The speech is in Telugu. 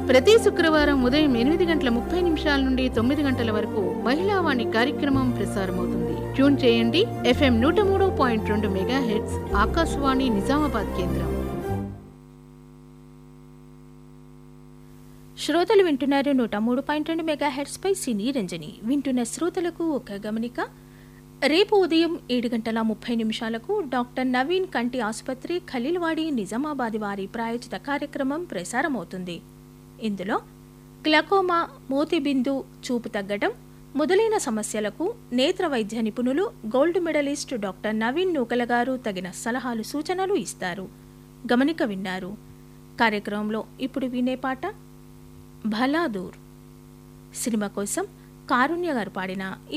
ప్రతి శుక్రవారం ఉదయం ఎనిమిది గంటల ముప్పై నిమిషాల నుండి తొమ్మిది గంటల వరకు మహిళావాణి కార్యక్రమం ప్రసారమవుతుంది ట్యూన్ చేయండి ఎఫ్ఎం నూట మూడు పాయింట్ రెండు మెగా హెడ్స్ ఆకాశవాణి నిజామాబాద్ కేంద్రం శ్రోతలు వింటున్నారు నూట మూడు పాయింట్ రెండు మెగా పై సినీ రంజని వింటున్న శ్రోతలకు ఒక గమనిక రేపు ఉదయం ఏడు గంటల ముప్పై నిమిషాలకు డాక్టర్ నవీన్ కంటి ఆసుపత్రి ఖలీల్వాడి నిజామాబాద్ వారి ప్రాయోజిత కార్యక్రమం ప్రసారమవుతుంది ఇందులో గ్లకోమా మోతిబిందు చూపు తగ్గడం మొదలైన సమస్యలకు నేత్ర వైద్య నిపుణులు gold medallist doctor Naveen Nookala garu తగిన సలహాలు సూచనలు ఇస్తారు గమనిక విన్నారు కార్యక్రమంలో ఇప్పుడు వినే పాట భలాదూర్ సినిమా కోసం కారుణ్య గారు పాడిన